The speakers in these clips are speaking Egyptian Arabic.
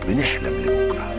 بنحلم لبكره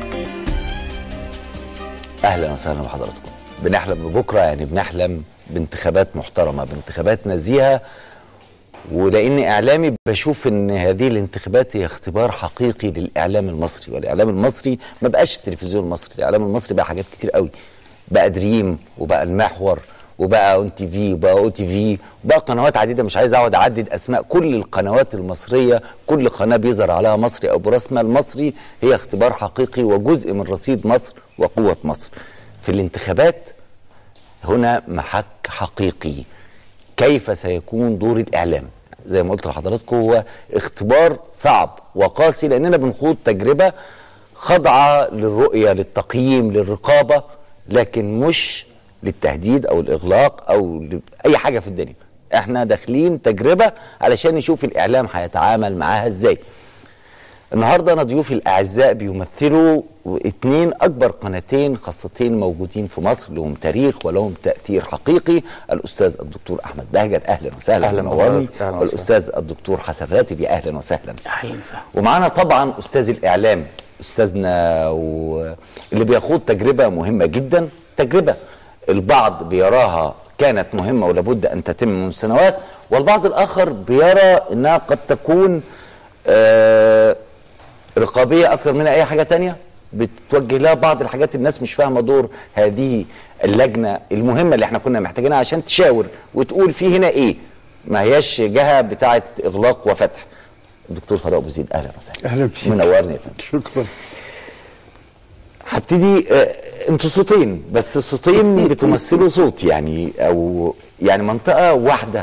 اهلا وسهلا بحضراتكم بنحلم ببكره يعني بنحلم بانتخابات محترمه بانتخابات نزيهه ولاني اعلامي بشوف ان هذه الانتخابات هي اختبار حقيقي للاعلام المصري والاعلام المصري ما بقاش التلفزيون المصري الاعلام المصري بقى حاجات كتير قوي بقى دريم وبقى المحور وبقى اون تي في وبقى او تي في وبقى قنوات عديده مش عايز اقعد اعدد اسماء كل القنوات المصريه كل قناه بيظهر عليها مصري او برسمها المصري هي اختبار حقيقي وجزء من رصيد مصر وقوه مصر في الانتخابات هنا محك حقيقي كيف سيكون دور الاعلام زي ما قلت لحضراتكم هو اختبار صعب وقاسي لاننا بنخوض تجربه خاضعه للرؤيه للتقييم للرقابه لكن مش للتهديد او الاغلاق او اي حاجه في الدنيا احنا داخلين تجربه علشان نشوف الاعلام هيتعامل معاها ازاي النهارده انا ضيوفي الاعزاء بيمثلوا اتنين اكبر قناتين خاصتين موجودين في مصر لهم تاريخ ولهم تاثير حقيقي الاستاذ الدكتور احمد بهجت اهلا وسهلا أهلاً منورني بحضرتك، أهلاً وسهلاً. والاستاذ الدكتور حسن راتبي اهلا وسهلا اهلا وسهلا ومعانا طبعا استاذ الاعلام استاذنا و... اللي بيخوض تجربه مهمه جدا تجربه البعض بيراها كانت مهمه ولابد ان تتم من سنوات والبعض الاخر بيرى انها قد تكون آه رقابيه اكثر من اي حاجه تانية بتوجه لها بعض الحاجات الناس مش فاهمه دور هذه اللجنه المهمه اللي احنا كنا محتاجينها عشان تشاور وتقول في هنا ايه ما هياش جهه بتاعه اغلاق وفتح الدكتور فاروق ابو زيد اهلا وسهلا أهلا بيك. منورني يا فندم شكرا هبتدي آه، انتوا صوتين بس صوتين بتمثلوا صوت يعني او يعني منطقه واحده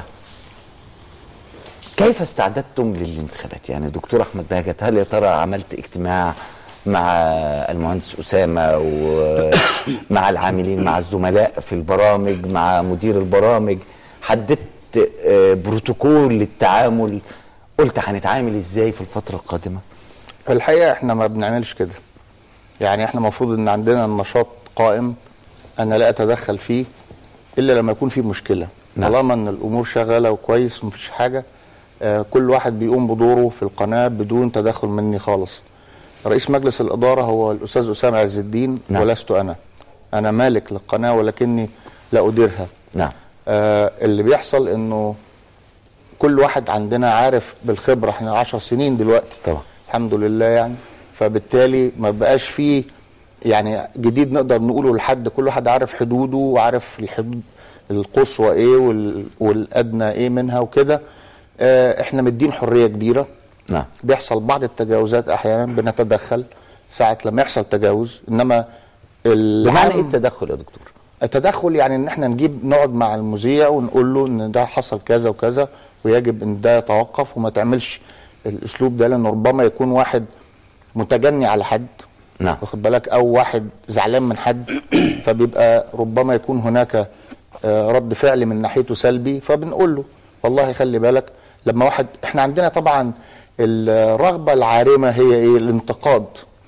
كيف استعددتم للانتخابات يعني دكتور احمد بهجت هل يا ترى عملت اجتماع مع المهندس اسامه ومع العاملين مع الزملاء في البرامج مع مدير البرامج حددت آه، بروتوكول للتعامل قلت هنتعامل ازاي في الفتره القادمه الحقيقه احنا ما بنعملش كده يعني احنا المفروض ان عندنا النشاط قائم انا لا اتدخل فيه الا لما يكون في مشكله نعم. طالما ان الامور شغاله وكويس ومفيش حاجه آه كل واحد بيقوم بدوره في القناه بدون تدخل مني خالص رئيس مجلس الاداره هو الاستاذ اسامه عز الدين نعم. ولست انا انا مالك للقناه ولكني لا اديرها نعم آه اللي بيحصل انه كل واحد عندنا عارف بالخبره احنا عشر سنين دلوقتي طبعا الحمد لله يعني فبالتالي ما بقاش فيه يعني جديد نقدر نقوله لحد كل واحد عارف حدوده وعارف الحدود القصوى ايه وال- والادنى ايه منها وكده آه احنا مدين حريه كبيره نعم بيحصل بعض التجاوزات احيانا بنتدخل ساعه لما يحصل تجاوز انما بمعنى ايه العام- التدخل يا دكتور التدخل يعني ان احنا نجيب نقعد مع المذيع ونقول له ان ده حصل كذا وكذا ويجب ان ده يتوقف وما تعملش الاسلوب ده لان ربما يكون واحد متجني على حد نعم. واخد بالك او واحد زعلان من حد فبيبقى ربما يكون هناك آه، رد فعل من ناحيته سلبي فبنقول له والله خلي بالك لما واحد احنا عندنا طبعا الرغبه العارمه هي ايه الانتقاد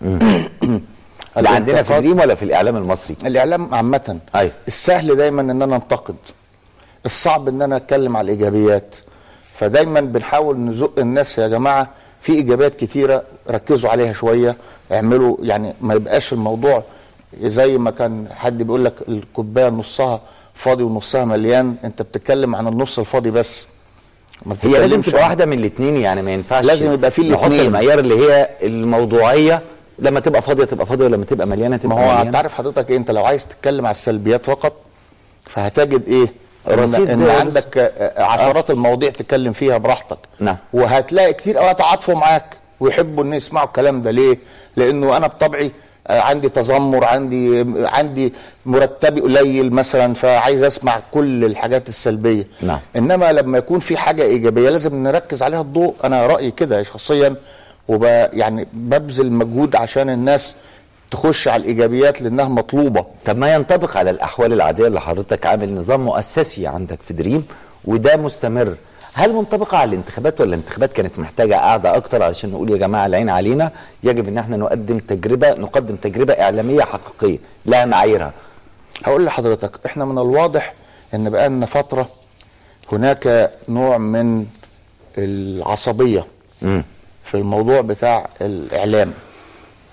اللي عندنا في الانتقاد- دريم ولا في الاعلام المصري الاعلام عامه أيوة. السهل دايما ان انا انتقد الصعب ان انا اتكلم على الايجابيات فدايما بنحاول نزق الناس يا جماعه في ايجابيات كتيره ركزوا عليها شويه اعملوا يعني ما يبقاش الموضوع زي ما كان حد بيقول لك الكوبايه نصها فاضي ونصها مليان انت بتتكلم عن النص الفاضي بس ما هي لازم بتتكلمش تبقى عن- واحده من الاثنين يعني ما ينفعش لازم يبقى في نحط الاتنين. المعيار اللي هي الموضوعيه لما تبقى فاضيه تبقى فاضيه ولما تبقى مليانه تبقى ما هو مليانه انت عارف حضرتك ايه انت لو عايز تتكلم على السلبيات فقط فهتجد ايه ان, رصيد إن بس. عندك آه، عشرات المواضيع تتكلم فيها براحتك نعم. وهتلاقي كتير قوي يتعاطفوا معاك ويحبوا ان يسمعوا الكلام ده ليه لانه انا بطبعي آه، عندي تذمر عندي عندي مرتبي قليل مثلا فعايز اسمع كل الحاجات السلبيه نعم. انما لما يكون في حاجه ايجابيه لازم نركز عليها الضوء انا رايي كده شخصيا وب يعني ببذل مجهود عشان الناس تخش على الايجابيات لانها مطلوبه طب ما ينطبق على الاحوال العاديه اللي حضرتك عامل نظام مؤسسي عندك في دريم وده مستمر هل منطبقه على الانتخابات ولا الانتخابات كانت محتاجه قاعده اكتر علشان نقول يا جماعه العين علينا يجب ان احنا نقدم تجربه نقدم تجربه اعلاميه حقيقيه لها معاييرها هقول لحضرتك احنا من الواضح ان بقالنا فتره هناك نوع من العصبيه مم. في الموضوع بتاع الاعلام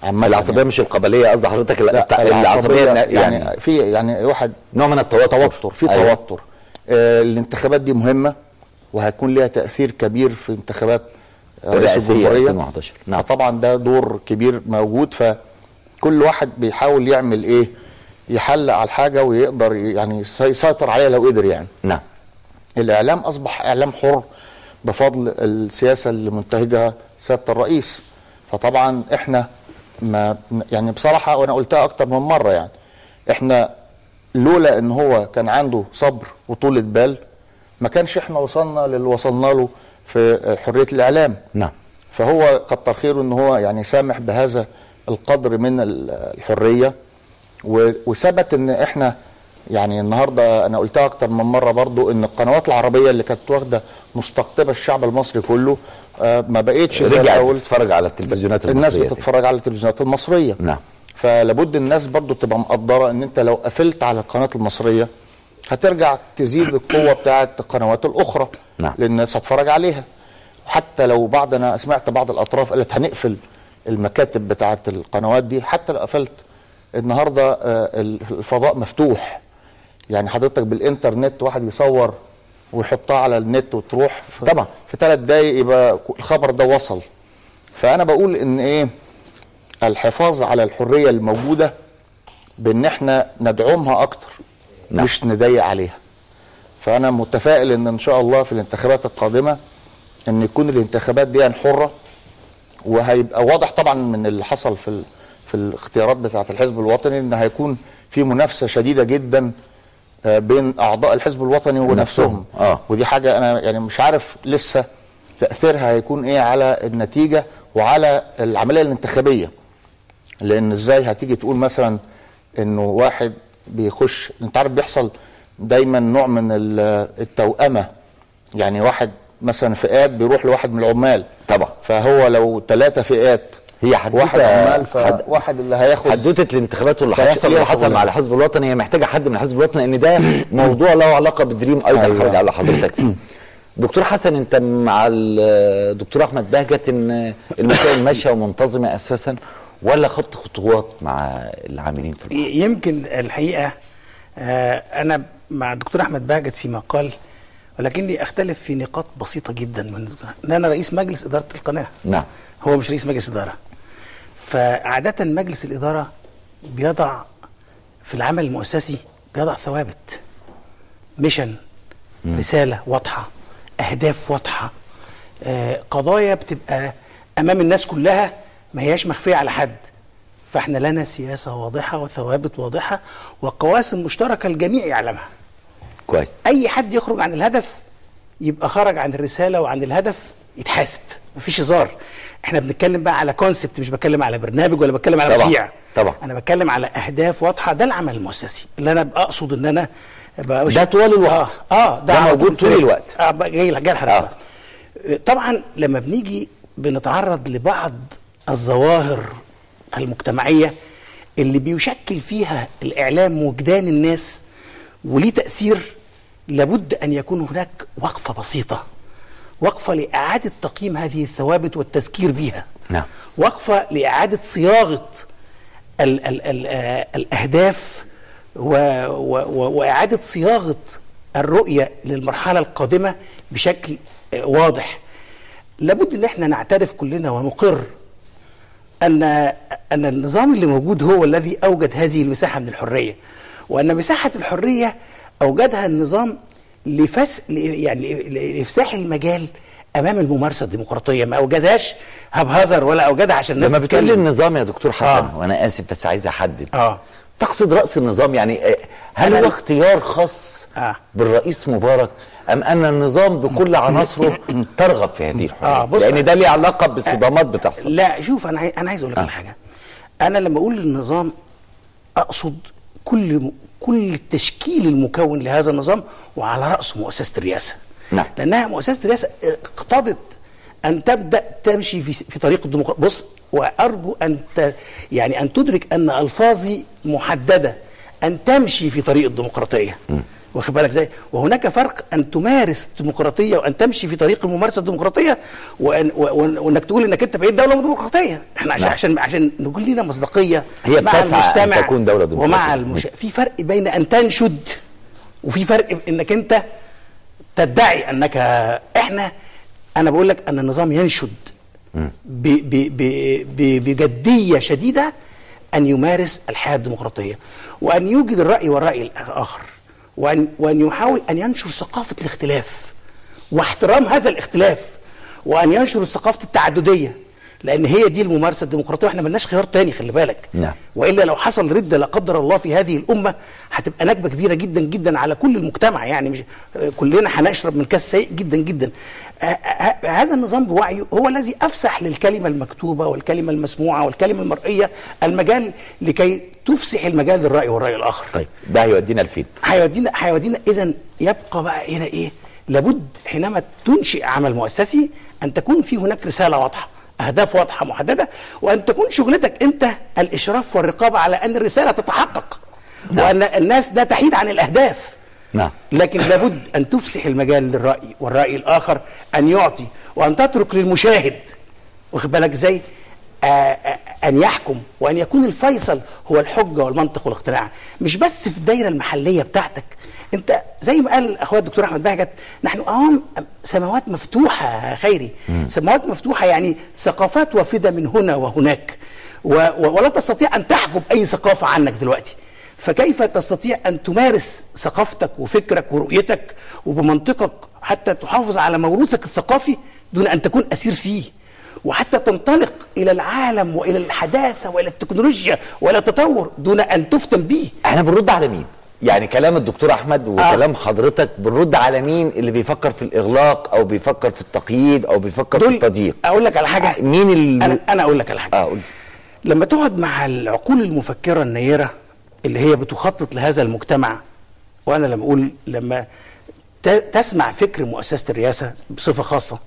عامة العصبيه مش القبليه قصدي حضرتك لا لا العصبيه يعني, يعني, يعني في يعني واحد نوع من التوتر توتر في أيوة. توتر آه الانتخابات دي مهمه وهيكون ليها تاثير كبير في انتخابات رئيس الرئاسية الجمهوريه 2011 نعم. فطبعا ده دور كبير موجود فكل واحد بيحاول يعمل ايه يحلق على الحاجه ويقدر يعني يسيطر عليها لو قدر يعني نعم الاعلام اصبح اعلام حر بفضل السياسه اللي منتهجها سياده الرئيس فطبعا احنا ما يعني بصراحه وانا قلتها اكتر من مره يعني احنا لولا ان هو كان عنده صبر وطولة بال ما كانش احنا وصلنا للي وصلنا له في حريه الاعلام نعم فهو كتر خيره ان هو يعني سامح بهذا القدر من الحريه و- وثبت ان احنا يعني النهارده انا قلتها اكتر من مره برضو ان القنوات العربيه اللي كانت واخده مستقطبه الشعب المصري كله آه، ما بقتش زي رجعت الاول تتفرج على التلفزيونات الناس المصريه دي. بتتفرج على التلفزيونات المصريه نعم فلابد الناس برضو تبقى مقدره ان انت لو قفلت على القناه المصريه هترجع تزيد القوه بتاعه القنوات الاخرى نعم. لان الناس هتتفرج عليها حتى لو بعض انا سمعت بعض الاطراف قالت هنقفل المكاتب بتاعه القنوات دي حتى لو قفلت النهارده آه، الفضاء مفتوح يعني حضرتك بالانترنت واحد يصور ويحطها على النت وتروح في طبعا. في ثلاث دقايق يبقى الخبر ده وصل فانا بقول ان ايه الحفاظ على الحريه الموجوده بان احنا ندعمها اكتر نعم. مش نضيق عليها فانا متفائل ان ان شاء الله في الانتخابات القادمه ان يكون الانتخابات دي حره وهيبقى واضح طبعا من اللي حصل في ال- في الاختيارات بتاعه الحزب الوطني ان هيكون في منافسه شديده جدا آه، بين اعضاء الحزب الوطني ونفسهم آه. ودي حاجه انا يعني مش عارف لسه تاثيرها هيكون ايه على النتيجه وعلى العمليه الانتخابيه لان ازاي هتيجي تقول مثلا انه واحد بيخش انت عارف بيحصل دايما نوع من ال- التوأمه يعني واحد مثلا فئات بيروح لواحد من العمال طبعا فهو لو ثلاثه فئات هي حدوته واحد عمال حد- فواحد اللي هياخد حدوته الانتخابات واللي فيحصل هيحصل اللي ليها حصل شغلانة. مع الحزب الوطني هي محتاجه حد من الحزب الوطني لان ده موضوع له علاقه بالدريم ايضا أيوة. هرجع لحضرتك فيه دكتور حسن انت مع الدكتور احمد بهجت ان المسائل ماشيه ومنتظمه اساسا ولا خدت خطوات مع العاملين في المحافظة؟ يمكن الحقيقه آه، انا مع الدكتور احمد بهجت في مقال ولكني اختلف في نقاط بسيطه جدا من الدكتور ان انا رئيس مجلس اداره القناه نعم هو مش رئيس مجلس اداره فعاده مجلس الاداره بيضع في العمل المؤسسي بيضع ثوابت ميشن رساله واضحه اهداف واضحه آه، قضايا بتبقى امام الناس كلها ما هياش مخفيه على حد فاحنا لنا سياسه واضحه وثوابت واضحه وقواسم مشتركه الجميع يعلمها كويس اي حد يخرج عن الهدف يبقى خرج عن الرساله وعن الهدف يتحاسب مفيش هزار احنا بنتكلم بقى على كونسبت مش بتكلم على برنامج ولا بتكلم على طبعا. مذيع طبعا. انا بتكلم على اهداف واضحه ده العمل المؤسسي اللي انا اقصد ان انا بقى ده طوال الوقت. اه, آه ده على موجود طول في- الوقت. اه بقى جاي جاي لحضرتك آه. آه. طبعا لما بنيجي بنتعرض لبعض الظواهر المجتمعيه اللي بيشكل فيها الاعلام وجدان الناس وليه تاثير لابد ان يكون هناك وقفه بسيطه وقفه لاعاده تقييم هذه الثوابت والتذكير بها نعم. وقفه لاعاده صياغه ال ال ال آه الاهداف و و و واعاده صياغه الرؤيه للمرحله القادمه بشكل آه، واضح لابد ان احنا نعترف كلنا ونقر ان ان النظام اللي موجود هو الذي اوجد هذه المساحه من الحريه وان مساحه الحريه اوجدها النظام لفس ل- يعني ل- لافساح المجال امام الممارسه الديمقراطيه ما اوجدهاش هبهزر ولا اوجدها عشان الناس لما بتقول لي تتكلم. النظام يا دكتور حسن آه. وانا اسف بس عايز احدد اه تقصد راس النظام يعني آه، هل أنا- هو اختيار خاص آه. بالرئيس مبارك ام ان النظام بكل عناصره ترغب في هذه الحريه آه، بص- لان ده ليه علاقه بالصدامات بتحصل لا شوف انا عاي- انا عايز اقول لك على حاجه انا لما اقول النظام اقصد كل كل التشكيل المكون لهذا النظام وعلى راسه مؤسسه الرئاسه نعم. لانها مؤسسه الرئاسه اقتضت ان تبدا تمشي في في طريق الديمقراطيه بص وارجو ان ت يعني ان تدرك ان الفاظي محدده ان تمشي في طريق الديمقراطيه واخد بالك ازاي وهناك فرق ان تمارس الديمقراطيه وان تمشي في طريق الممارسه الديمقراطيه وأن وأن وانك تقول انك انت بقيت دوله ديمقراطيه احنا عشان نعم. عشان عشان نقول لنا مصداقيه هي مع بتسعى أن المجتمع تكون دولة ديمقراطية. ومع المش... في فرق بين ان تنشد وفي فرق انك انت تدعي انك احنا انا بقول لك ان النظام ينشد ب... ب... ب... ب... بجديه شديده ان يمارس الحياه الديمقراطيه وان يوجد الراي والراي الاخر وان وان يحاول ان ينشر ثقافه الاختلاف واحترام هذا الاختلاف وان ينشر ثقافه التعدديه لان هي دي الممارسه الديمقراطيه واحنا ملناش خيار تاني خلي بالك نعم. والا لو حصل رده لا قدر الله في هذه الامه هتبقى نكبه كبيره جدا جدا على كل المجتمع يعني مش آه، كلنا هنشرب من كاس سيء جدا جدا آه، آه، هذا النظام بوعيه هو الذي افسح للكلمه المكتوبه والكلمه المسموعه والكلمه المرئيه المجال لكي تفسح المجال للراي والراي الاخر طيب ده هيودينا لفين هيودينا هيودينا اذا يبقى بقى هنا ايه لابد حينما تنشئ عمل مؤسسي ان تكون في هناك رساله واضحه اهداف واضحه محدده وان تكون شغلتك انت الاشراف والرقابه على ان الرساله تتحقق وان الناس لا تحيد عن الاهداف نعم لكن لابد ان تفسح المجال للراي والراي الاخر ان يعطي وان تترك للمشاهد واخد بالك ازاي آه، آه، ان يحكم وان يكون الفيصل هو الحجه والمنطق والاقتناع مش بس في الدايره المحليه بتاعتك انت زي ما قال اخويا الدكتور احمد بهجت نحن امام سماوات مفتوحه يا خيري سماوات مفتوحه يعني ثقافات وافده من هنا وهناك و و ولا تستطيع ان تحجب اي ثقافه عنك دلوقتي فكيف تستطيع ان تمارس ثقافتك وفكرك ورؤيتك وبمنطقك حتى تحافظ على موروثك الثقافي دون ان تكون اسير فيه وحتى تنطلق الى العالم والى الحداثه والى التكنولوجيا والى التطور دون ان تفتن به احنا بنرد على مين يعني كلام الدكتور احمد وكلام آه. حضرتك بنرد على مين اللي بيفكر في الاغلاق او بيفكر في التقييد او بيفكر في التضييق اقول لك على حاجه مين اللي انا انا اقول لك على حاجه اه قول لما تقعد مع العقول المفكره النيره اللي هي بتخطط لهذا المجتمع وانا لما اقول لما ت- تسمع فكر مؤسسه الرئاسه بصفه خاصه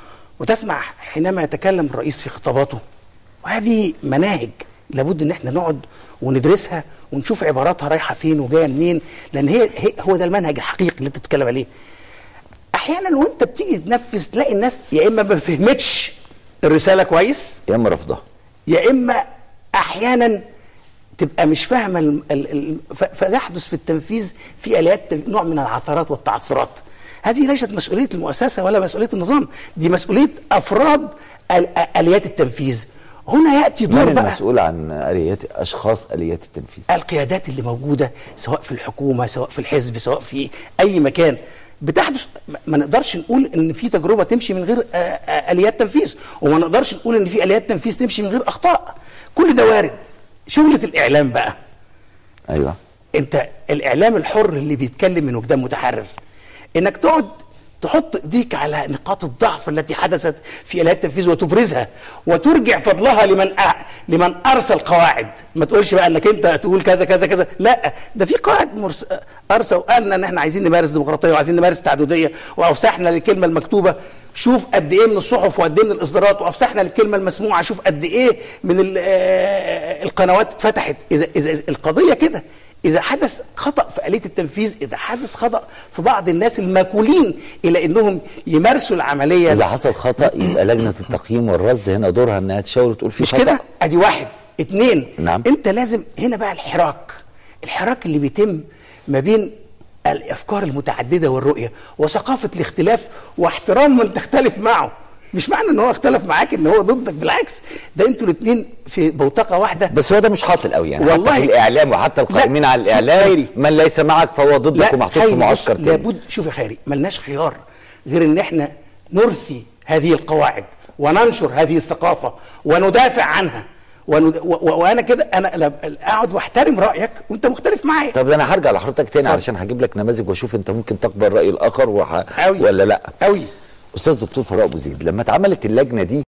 وتسمع حينما يتكلم الرئيس في خطاباته وهذه مناهج لابد ان احنا نقعد وندرسها ونشوف عباراتها رايحه فين وجايه منين لان هي, هي هو ده المنهج الحقيقي اللي انت بتتكلم عليه احيانا وانت بتيجي تنفذ تلاقي الناس يا اما ما فهمتش الرساله كويس يا اما رفضها يا اما احيانا تبقى مش فاهمه الم- ال- ال- ف- فيحدث في التنفيذ في اليات تنف- نوع من العثرات والتعثرات هذه ليست مسؤوليه المؤسسه ولا مسؤوليه النظام دي مسؤوليه افراد ال- اليات التنفيذ هنا ياتي من دور بقى المسؤول عن اليات اشخاص اليات التنفيذ القيادات اللي موجوده سواء في الحكومه سواء في الحزب سواء في اي مكان بتحدث ما- ما نقدرش نقول ان في تجربه تمشي من غير آه، آه، اليات تنفيذ وما نقدرش نقول ان في اليات تنفيذ تمشي من غير اخطاء كل ده وارد شغله الاعلام بقى ايوه انت الاعلام الحر اللي بيتكلم من وجدان متحرر انك تقعد تحط ايديك على نقاط الضعف التي حدثت في اليات التنفيذ وتبرزها وترجع فضلها لمن أ... لمن ارسل قواعد ما تقولش بقى انك انت تقول كذا كذا كذا لا ده في قائد مرس... ارسل وقالنا ان احنا عايزين نمارس ديمقراطيه وعايزين نمارس تعدديه وافسحنا للكلمه المكتوبه شوف قد ايه من الصحف وقد ايه من الاصدارات وافسحنا للكلمه المسموعه شوف قد ايه من ال- آه، القنوات اتفتحت اذا اذا القضيه كده إذا حدث خطأ في آلية التنفيذ إذا حدث خطأ في بعض الناس الماكولين إلى أنهم يمارسوا العملية اذا حصل خطا يبقى لجنه التقييم والرصد هنا دورها انها تشاور وتقول في مش خطا كده ادي واحد اتنين نعم. انت لازم هنا بقى الحراك الحراك اللي بيتم ما بين الافكار المتعدده والرؤيه وثقافه الاختلاف واحترام من تختلف معه مش معنى ان هو اختلف معاك ان هو ضدك بالعكس ده انتوا الاثنين في بوتقه واحده بس هو ده مش حاصل قوي يعني والله- حتى في الاعلام وحتى القائمين لا، على شوف الاعلام خيري. من ليس معك فهو ضدك ومحطوط في خيري، معسكر بص، تاني لابد شوف يا خيري ملناش خيار غير ان احنا نرثي هذه القواعد وننشر هذه الثقافه وندافع عنها وند... و... و... وانا كده انا لا- اقعد واحترم رايك وانت مختلف معايا طب انا هرجع لحضرتك تاني اتفضل. علشان هجيب لك نماذج واشوف انت ممكن تقبل راي الاخر وح... أوي. ولا لا قوي استاذ دكتور فراء ابو زيد لما اتعملت اللجنه دي